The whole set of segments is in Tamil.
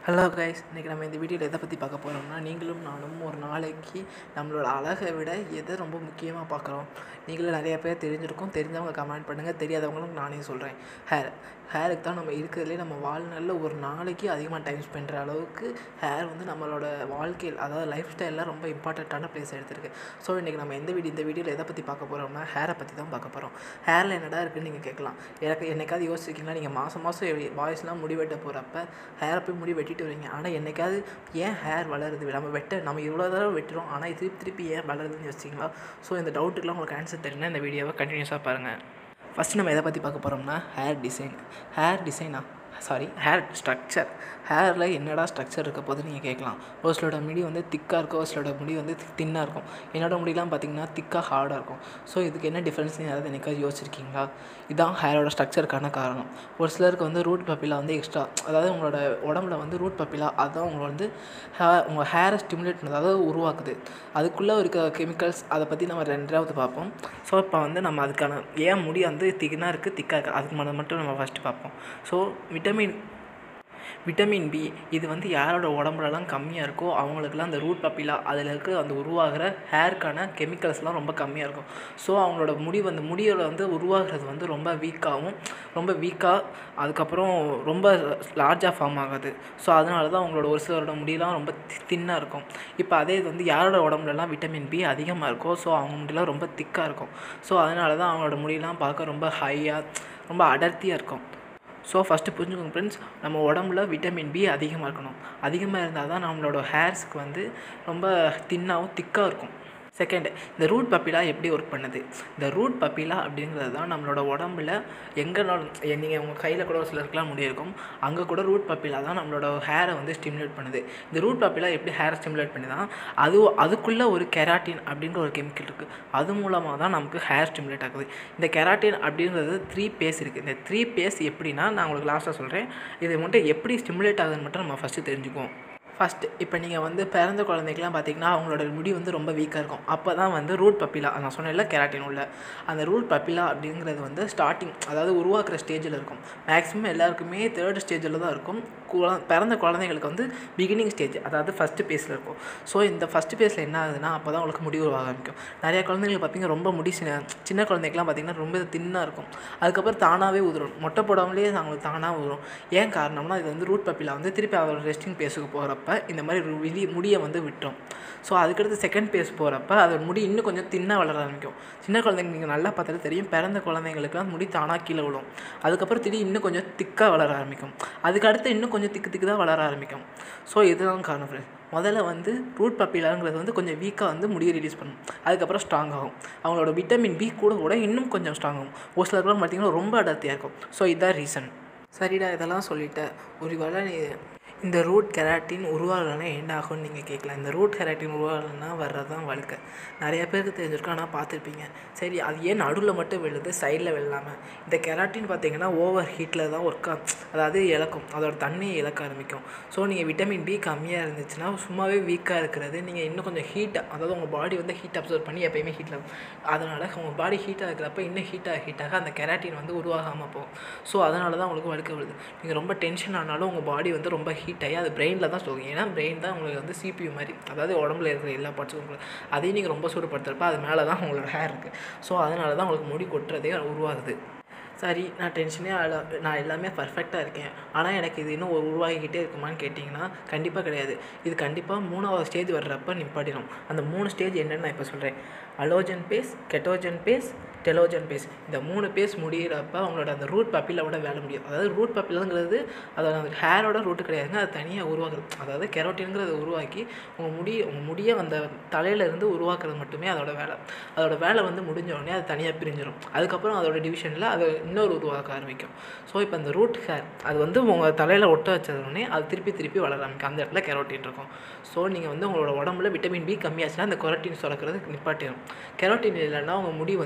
ஹலோ கைஸ் இன்றைக்கி நம்ம இந்த வீடியோவில் எதை பற்றி பார்க்க போகிறோம்னா நீங்களும் நானும் ஒரு நாளைக்கு நம்மளோட அழகை விட எதை ரொம்ப முக்கியமாக பார்க்குறோம் நீங்களும் நிறைய பேர் தெரிஞ்சிருக்கும் தெரிஞ்சவங்க கமெண்ட் பண்ணுங்கள் தெரியாதவங்களும் நானே சொல்கிறேன் ஹேர் ஹேருக்கு தான் நம்ம இருக்கிறதுலே நம்ம வாழ்நாளில் ஒரு நாளைக்கு அதிகமாக டைம் ஸ்பெண்ட் அளவுக்கு ஹேர் வந்து நம்மளோட வாழ்க்கையில் அதாவது லைஃப் ஸ்டைலில் ரொம்ப இம்பார்ட்டண்ட்டான ப்ளேஸ் எடுத்திருக்கு ஸோ இன்றைக்கி நம்ம எந்த வீடியோ இந்த வீடியோவில் எதை பற்றி பார்க்க போகிறோம்னா ஹேரை பற்றி தான் பார்க்க போகிறோம் ஹேரில் என்னடா இருக்குன்னு நீங்கள் கேட்கலாம் எனக்கு என்னைக்காவது யோசிச்சிருக்கீங்களா நீங்கள் மாதம் மாதம் பாய்ஸ்லாம் முடி வெட்ட போகிறப்ப ஹேரை போய் முடி வெட்டிட்டு வரீங்க ஆனால் என்னைக்காவது ஏன் ஹேர் வளருது நம்ம வெட்ட நம்ம இவ்வளோ தடவை வெட்டுறோம் ஆனால் திருப்பி திருப்பி ஏன் வளருதுன்னு யோசிச்சிங்களா ஸோ இந்த டவுட்டுக்கெலாம் உங்களுக்கு ஆன்சர் தெரியும்னா இந்த வீடியோவை கண்டினியூஸாக பாருங்கள் ஃபஸ்ட்டு நம்ம எதை பற்றி பார்க்க போகிறோம்னா ஹேர் டிசைன் ஹேர் டிசைனா சாரி ஹேர் ஸ்ட்ரக்சர் ஹேரில் என்னடா ஸ்ட்ரக்சர் இருக்க போது நீங்கள் கேட்கலாம் ஒரு சிலோட முடி வந்து திக்காக இருக்கும் ஒரு சிலோட முடி வந்து தின்னாக இருக்கும் என்னோட முடியெலாம் பார்த்தீங்கன்னா திக்காக ஹார்டாக இருக்கும் ஸோ இதுக்கு என்ன டிஃப்ரென்ஸ் யாராவது என்னைக்காவது யோசிச்சிருக்கீங்களா இதான் ஹேரோட ஸ்ட்ரக்சருக்கான காரணம் ஒரு சிலருக்கு வந்து ரூட் பப்பிலா வந்து எக்ஸ்ட்ரா அதாவது உங்களோட உடம்புல வந்து ரூட் பப்பிலா அதுதான் உங்களை வந்து ஹே உங்கள் ஹேரை ஸ்டிமுலேட் பண்ணுது அதாவது உருவாக்குது அதுக்குள்ளே இருக்க கெமிக்கல்ஸ் அதை பற்றி நம்ம ரெண்டாவது பார்ப்போம் ஸோ இப்போ வந்து நம்ம அதுக்கான ஏன் முடி வந்து திக்னாக இருக்குது திக்காக இருக்குது அதுக்கு மட்டும் நம்ம ஃபஸ்ட்டு பார்ப்போம் ஸோ விட்டமின் விட்டமின் பி இது வந்து யாரோட உடம்புலலாம் கம்மியாக இருக்கோ அவங்களுக்குலாம் அந்த ரூட் பப்பிலா அதில் இருக்க அந்த உருவாகிற ஹேருக்கான கெமிக்கல்ஸ்லாம் ரொம்ப கம்மியாக இருக்கும் ஸோ அவங்களோட முடி வந்து முடியோட வந்து உருவாகிறது வந்து ரொம்ப வீக்காகவும் ரொம்ப வீக்காக அதுக்கப்புறம் ரொம்ப லார்ஜாக ஃபார்ம் ஆகாது ஸோ அதனால தான் அவங்களோட ஒரு சிலரோட முடியெலாம் ரொம்ப தின்னாக இருக்கும் இப்போ அதே இது வந்து யாரோட உடம்புலலாம் விட்டமின் பி அதிகமாக இருக்கோ ஸோ அவங்க முடியெலாம் ரொம்ப திக்காக இருக்கும் ஸோ அதனால தான் அவங்களோட முடியெலாம் பார்க்க ரொம்ப ஹையாக ரொம்ப அடர்த்தியாக இருக்கும் ஸோ ஃபஸ்ட்டு புரிஞ்சுக்கோங்க ஃப்ரெண்ட்ஸ் நம்ம உடம்புல விட்டமின் பி அதிகமாக இருக்கணும் அதிகமாக இருந்தால் தான் நம்மளோட ஹேர்ஸ்க்கு வந்து ரொம்ப தின்னாகவும் திக்காக இருக்கும் செகண்ட் இந்த ரூட் பப்பிலா எப்படி ஒர்க் பண்ணுது இந்த ரூட் பப்பிலா அப்படிங்கிறது தான் நம்மளோட உடம்புல எங்கேனாலும் நீங்கள் உங்கள் கையில் கூட ஒரு சிலருக்குலாம் முடி இருக்கும் அங்கே கூட ரூட் பப்பிலா தான் நம்மளோட ஹேரை வந்து ஸ்டிமுலேட் பண்ணுது இந்த ரூட் பப்பிலா எப்படி ஹேரை ஸ்டிமுலேட் பண்ணி தான் அது அதுக்குள்ளே ஒரு கெராட்டின் அப்படின்ற ஒரு கெமிக்கல் இருக்குது அது மூலமாக தான் நமக்கு ஹேர் ஸ்டிமுலேட் ஆகுது இந்த கெராட்டின் அப்படின்றது த்ரீ பேஸ் இருக்குது இந்த த்ரீ பேஸ் எப்படின்னா நான் உங்களுக்கு லாஸ்ட்டாக சொல்கிறேன் இது மட்டும் எப்படி ஸ்டிமுலேட் ஆகுதுன்னு மட்டும் நம்ம ஃபஸ்ட்டு தெரிஞ்சுக்குவோம் ஃபஸ்ட்டு இப்போ நீங்கள் வந்து பிறந்த குழந்தைக்கெலாம் பார்த்தீங்கன்னா அவங்களோட முடி வந்து ரொம்ப வீக்காக இருக்கும் அப்போ தான் வந்து ரூட் பப்பிலா நான் சொன்னேன்ல கெராட்டின் உள்ள அந்த ரூட் பப்பிலா அப்படிங்கிறது வந்து ஸ்டார்டிங் அதாவது உருவாக்குற ஸ்டேஜில் இருக்கும் மேக்ஸிமம் எல்லாருக்குமே தேர்ட் ஸ்டேஜில் தான் இருக்கும் குழ பிறந்த குழந்தைங்களுக்கு வந்து பிகினிங் ஸ்டேஜ் அதாவது ஃபஸ்ட்டு பேஸில் இருக்கும் ஸோ இந்த ஃபஸ்ட்டு பேஸில் என்ன ஆகுதுன்னா அப்போ தான் உங்களுக்கு முடி உருவாக ஆரம்பிக்கும் நிறைய குழந்தைங்களுக்கு பார்த்திங்கன்னா ரொம்ப முடி சின்ன சின்ன குழந்தைக்கெலாம் பார்த்திங்கன்னா ரொம்ப தின்னாக இருக்கும் அதுக்கப்புறம் தானாகவே உதிரும் மொட்டை போடாமலே அவங்களுக்கு தானாக உதிரும் ஏன் காரணம்னா இது வந்து ரூட் பப்பிலா வந்து திருப்பி அவரோட ரெஸ்டிங் பேஸுக்கு போகிறப்ப இந்த மாதிரி விழி முடியை வந்து விட்டுரும் ஸோ அதுக்கடுத்து செகண்ட் பேஸ் போகிறப்ப அதோட முடி இன்னும் கொஞ்சம் தின்னாக வளர ஆரம்பிக்கும் சின்ன குழந்தைங்க நீங்கள் நல்லா பார்த்தாலே தெரியும் பிறந்த குழந்தைங்களுக்குலாம் முடி தானாக கீழே விழும் அதுக்கப்புறம் திடீர் இன்னும் கொஞ்சம் திக்காக வளர ஆரம்பிக்கும் அதுக்கு அடுத்து இன்னும் கொஞ்சம் திக்கு திக்கு தான் வளர ஆரம்பிக்கும் ஸோ இதுதான் காரணம் ஃப்ரெண்ட்ஸ் முதல்ல வந்து ரூட் பப்பிலாங்கிறது வந்து கொஞ்சம் வீக்காக வந்து முடியை ரிலீஸ் பண்ணும் அதுக்கப்புறம் ஸ்ட்ராங் ஆகும் அவங்களோட விட்டமின் பி கூட கூட இன்னும் கொஞ்சம் ஸ்ட்ராங் ஆகும் ஒரு சிலர்லாம் பார்த்திங்கன்னா ரொம்ப அடர்த்தியாக இருக்கும் ஸோ இதுதான் ரீசன் சரிடா இதெல்லாம் சொல்லிட்டேன் ஒரு வேளை நீ இந்த ரூட் கெராட்டின் உருவாகலைன்னா என்ன ஆகும்னு நீங்கள் கேட்கலாம் இந்த ரூட் கெராட்டின் உருவாகலைன்னா வர்றது தான் வழுக்க நிறைய பேருக்கு தெரிஞ்சிருக்கும் ஆனால் பார்த்துருப்பீங்க சரி அது ஏன் நடுவில் மட்டும் விழுது சைடில் விழாமல் இந்த கெராட்டின் பார்த்தீங்கன்னா ஓவர் ஹீட்டில் தான் ஒர்க் அதாவது இழக்கும் அதோட தன்மையை இழக்க ஆரம்பிக்கும் ஸோ நீங்கள் விட்டமின் பி கம்மியாக இருந்துச்சுன்னா சும்மாவே வீக்காக இருக்கிறது நீங்கள் இன்னும் கொஞ்சம் ஹீட்டாக அதாவது உங்கள் பாடி வந்து ஹீட் அப்சர்வ் பண்ணி எப்பயுமே ஹீட்டில் அதனால் உங்கள் பாடி ஹீட்டாக இருக்கிறப்ப இன்னும் ஹீட்டாக ஹீட்டாக அந்த கெராட்டின் வந்து உருவாகாமல் போகும் ஸோ அதனால தான் உங்களுக்கு வழுக்க விழுது நீங்கள் ரொம்ப டென்ஷன் ஆனாலும் உங்கள் பாடி வந்து ரொம்ப ஹீட் ஹீட் ஆகி அது பிரெயினில் தான் சொல்லுங்க ஏன்னா பிரெயின் தான் உங்களுக்கு வந்து சிபியூ மாதிரி அதாவது உடம்புல இருக்கிற எல்லா பார்ட்ஸும் உங்களுக்கு அதையும் நீங்கள் ரொம்ப சூடுபடுத்துறப்ப அது மேலே தான் உங்களோட ஹேர் இருக்குது ஸோ அதனால தான் உங்களுக்கு முடி கொட்டுறதே உருவாகுது சரி நான் டென்ஷனே ஆள நான் எல்லாமே பர்ஃபெக்டாக இருக்கேன் ஆனால் எனக்கு இது இன்னும் உருவாகிக்கிட்டே இருக்குமான்னு கேட்டிங்கன்னா கண்டிப்பாக கிடையாது இது கண்டிப்பாக மூணாவது ஸ்டேஜ் வர்றப்ப நிப்பாட்டிடும் அந்த மூணு ஸ்டேஜ் என்னென்னு நான் இப்போ சொல்கிறேன் anagen phase catagen phase telogen phase இந்த மூணு பேஸ் முடிகிறப்ப அவங்களோட அந்த ரூட் பப்பிலோட வேலை முடியும் அதாவது ரூட் பப்பிலங்கிறது அதோட அந்த ஹேரோட ரூட்டு கிடையாதுங்க அது தனியாக உருவாக்குது அதாவது கெரோட்டின்ங்கிறத உருவாக்கி உங்கள் முடி உங்கள் முடியை அந்த தலையிலேருந்து உருவாக்குறது மட்டுமே அதோட வேலை அதோட வேலை வந்து முடிஞ்ச உடனே அது தனியாக பிரிஞ்சிடும் அதுக்கப்புறம் அதோட டிவிஷனில் அது இன்னொரு உருவாக்க ஆரம்பிக்கும் ஸோ இப்போ அந்த ரூட் ஹேர் அது வந்து உங்கள் தலையில் ஒட்ட வச்சதுடனே அது திருப்பி திருப்பி வளர ஆரம்பிக்கும் அந்த இடத்துல கெரோட்டின் இருக்கும் ஸோ நீங்கள் வந்து உங்களோட உடம்புல விட்டமின் பி கம்மியாச்சுன்னா அந்த கெரோட்டின் சுரக்கிறது நிப்பாட்டிடும் கெரோட்டின் இல்லைன்னா உங்கள் முடி வந்து வீக்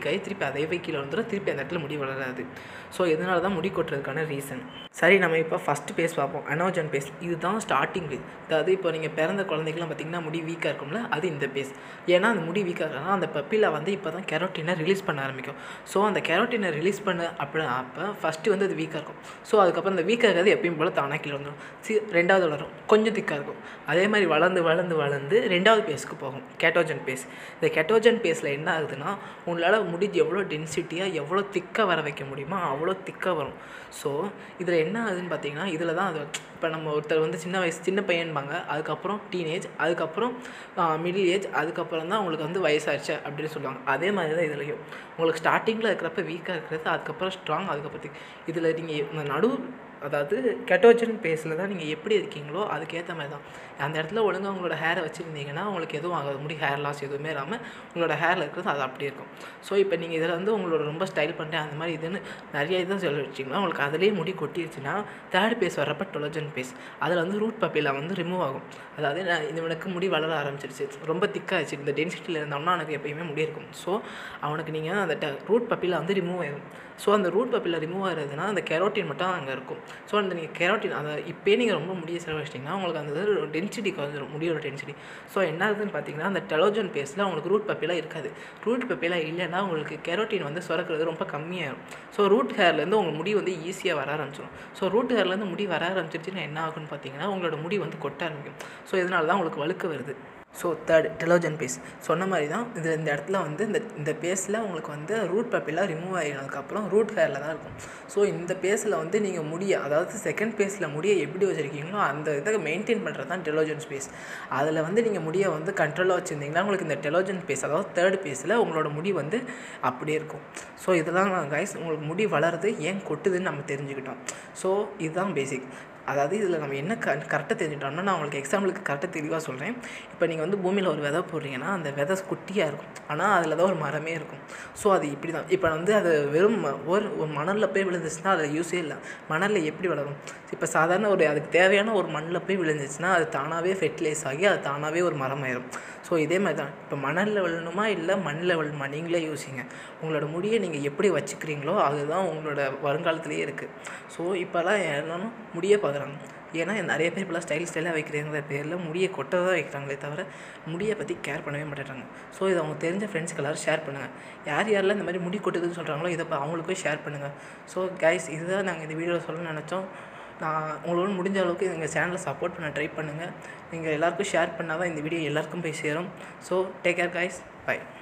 ஆகி திருப்பி அதேவே கீழே வந்துடும் திருப்பி அந்த இடத்துல முடி வளராது ஸோ இதனால தான் முடி கொட்டுறதுக்கான ரீசன் சரி நம்ம இப்போ ஃபஸ்ட்டு பேஸ் பார்ப்போம் அனோஜன் பேஸ் இதுதான் ஸ்டார்டிங் பேஸ் அதாவது இப்போ நீங்கள் பிறந்த குழந்தைக்கெல்லாம் பார்த்தீங்கன்னா முடி வீக்காக இருக்கும்ல அது இந்த பேஸ் ஏன்னா அந்த முடி வீக்காக இருக்கா அந்த பப்பியில் வந்து இப்போ தான் கெரோட்டினை ரிலீஸ் பண்ண ஆரம்பிக்கும் ஸோ அந்த கெரோட்டினை ரிலீஸ் பண்ண அப்படி அப்போ ஃபஸ்ட்டு வந்து அது வீக்காக இருக்கும் ஸோ அதுக்கப்புறம் அந்த வீக்காக இருக்கிறது எப்பயும் போல் தானாக கீழே வந்துடும் சி ரெண்டாவது வளரும் கொஞ்சம் திக்காக இருக்கும் அதே மாதிரி வளர்ந்து வளர்ந்து வளர்ந்து ரெண்டாவது பேஸ்க்கு போகும் கேட்டோஜன் பேஸ் இந்த கெட்டோஜன் பேஸில் என்ன ஆகுதுன்னா உங்களால் முடிஞ்சு எவ்வளோ டென்சிட்டியாக எவ்வளோ திக்காக வர வைக்க முடியுமோ அவ்வளோ திக்காக வரும் ஸோ இதில் என்ன ஆகுதுன்னு பார்த்தீங்கன்னா இதில் தான் அது இப்போ நம்ம ஒருத்தர் வந்து சின்ன வயசு சின்ன பையன்பாங்க அதுக்கப்புறம் டீனேஜ் அதுக்கப்புறம் மிடில் ஏஜ் அதுக்கப்புறம் தான் உங்களுக்கு வந்து வயசாச்சு அப்படின்னு சொல்லுவாங்க அதே மாதிரி தான் இதுலையும் உங்களுக்கு ஸ்டார்டிங்கில் இருக்கிறப்ப வீக்காக இருக்கிறது அதுக்கப்புறம் ஸ்ட்ராங் அதுக்கப்புறம் இதில் நீங்கள் இந்த நடு அதாவது கெட்டோஜன் பேஸில் தான் நீங்கள் எப்படி இருக்கீங்களோ அதுக்கேற்ற மாதிரி தான் அந்த இடத்துல ஒழுங்காக உங்களோட ஹேரை வச்சுருந்தீங்கன்னா உங்களுக்கு எதுவும் ஆகாது முடி ஹேர் லாஸ் எதுவுமே இல்லாமல் உங்களோட ஹேரில் இருக்கிறது அது அப்படியே இருக்கும் ஸோ இப்போ நீங்கள் இதில் வந்து உங்களோட ரொம்ப ஸ்டைல் பண்ணுறேன் அந்த மாதிரி இதுன்னு நிறைய இதை சொல்லி வச்சிங்களா உங்களுக்கு அதிலே முடி கொட்டிருச்சுன்னா தேர்ட் பேஸ் வர்றப்ப டொலஜன் பேஸ் அதில் வந்து ரூட் பப்பியில் வந்து ரிமூவ் ஆகும் அதாவது நான் இவனுக்கு முடி வளர ஆரம்பிச்சிருச்சு ரொம்ப திக்காகிடுச்சு இந்த டென்சிட்டியில் இருந்தோம்னா அவனுக்கு எப்பயுமே முடி இருக்கும் ஸோ அவனுக்கு நீங்கள் அந்த ரூட் பப்பியில் வந்து ரிமூவ் ஆகும் ஸோ அந்த ரூட் பப்பியில் ரிமூவ் ஆகிறதுனா அந்த கெரோட்டின் மட்டும் அங்கே இருக்கும் ஸோ அந்த நீங்கள் கெரோட்டின் அதை இப்போயே நீங்கள் ரொம்ப முடிய செலவழிச்சிட்டிங்கன்னா உங்களுக்கு அந்த டென்சிட்டி குறைஞ்சிரும் முடியோட டென்சிட்டி ஸோ என்ன ஆகுதுன்னு பார்த்தீங்கன்னா அந்த டெலோஜன் பேஸில் உங்களுக்கு ரூட் பப்பிலாம் இருக்காது ரூட் பப்பிலாம் இல்லைன்னா உங்களுக்கு கெரோட்டின் வந்து சுரக்கிறது ரொம்ப கம்மியாகிடும் ஸோ ரூட் ஹேர்லேருந்து உங்கள் முடி வந்து ஈஸியாக வர ஆரம்பிச்சிடும் ஸோ ரூட் ஹேர்லேருந்து முடி வர ஆரம்பிச்சிருச்சுன்னா என்ன ஆகும்னு பார்த்தீங்கன்னா உங்களோட முடி வந்து கொட்ட ஆரம்பிக்கும் ஸோ இதனால தான் உங்களுக்கு வழுக்க வருது ஸோ தேர்ட் டெலோஜன் பேஸ் சொன்ன மாதிரி தான் இது இந்த இடத்துல வந்து இந்த இந்த பேஸில் உங்களுக்கு வந்து ரூட் பப்பிலாம் ரிமூவ் ஆகினதுக்கப்புறம் ரூட் ஹேரில் தான் இருக்கும் ஸோ இந்த பேஸில் வந்து நீங்கள் முடிய அதாவது செகண்ட் பேஸில் முடிய எப்படி வச்சுருக்கீங்களோ அந்த இதை மெயின்டைன் பண்ணுறது தான் டெலோஜன் ஸ்பேஸ் அதில் வந்து நீங்கள் முடியை வந்து கண்ட்ரோலாக வச்சுருந்தீங்கன்னா உங்களுக்கு இந்த டெலோஜன் பேஸ் அதாவது தேர்ட் பேஸில் உங்களோட முடி வந்து அப்படியே இருக்கும் ஸோ இதெல்லாம் கைஸ் உங்களுக்கு முடி வளருது ஏன் கொட்டுதுன்னு நம்ம தெரிஞ்சுக்கிட்டோம் ஸோ இதுதான் பேசிக் அதாவது இதில் நம்ம என்ன க கரெக்டாக தெரிஞ்சுட்டோம்னா நான் உங்களுக்கு எக்ஸாம்பிளுக்கு கரெக்டாக தெளிவாக சொல்கிறேன் இப்போ நீங்கள் வந்து பூமியில் ஒரு விதை போடுறீங்கன்னா அந்த விதை குட்டியாக இருக்கும் ஆனால் அதில் தான் ஒரு மரமே இருக்கும் ஸோ அது இப்படி தான் இப்போ வந்து அது வெறும் ம- ஒரு ஒரு மணலில் போய் விழுந்துச்சுன்னா அதில் யூஸே இல்லை மணலில் எப்படி வளரும் இப்போ சாதாரண ஒரு அதுக்கு தேவையான ஒரு மண்ணில் போய் விழுந்துச்சுன்னா அது தானாகவே ஃபெர்டிலைஸ் ஆகி அது தானாகவே ஒரு மரம் ஆயிரும் ஸோ இதே மாதிரி தான் இப்போ மணலில் விழணுமா இல்லை மண்ணில் விழணுமா நீங்களே யோசிங்க உங்களோட முடியை நீங்கள் எப்படி வச்சுக்கிறீங்களோ அதுதான் உங்களோட வருங்காலத்திலேயே இருக்குது ஸோ இப்போல்லாம் எல்லாரும் முடியை பார்க்குறாங்க ஏன்னா நிறைய பேர் இப்போலாம் ஸ்டைல் ஸ்டைலாக வைக்கிறேங்கிற பேரில் முடியை கொட்ட தான் வைக்கிறாங்களே தவிர முடியை பற்றி கேர் பண்ணவே மாட்டேறாங்க ஸோ இதை அவங்க தெரிஞ்ச ஃப்ரெண்ட்ஸ்க்கு எல்லாரும் ஷேர் பண்ணுங்கள் யார் யாரெல்லாம் இந்த மாதிரி முடி கொட்டுதுன்னு சொல்கிறாங்களோ இதை இப்போ அவங்களுக்கும் ஷேர் பண்ணுங்கள் ஸோ கைஸ் இதுதான் நாங்கள் இந்த வீடியோவில் சொல்ல நினச்சோம் நான் உங்களோட முடிஞ்ச அளவுக்கு எங்கள் சேனலை சப்போர்ட் பண்ண ட்ரை பண்ணுங்கள் நீங்கள் எல்லாருக்கும் ஷேர் பண்ணால் தான் இந்த வீடியோ எல்லாருக்கும் போய் சேரும் so take care guys by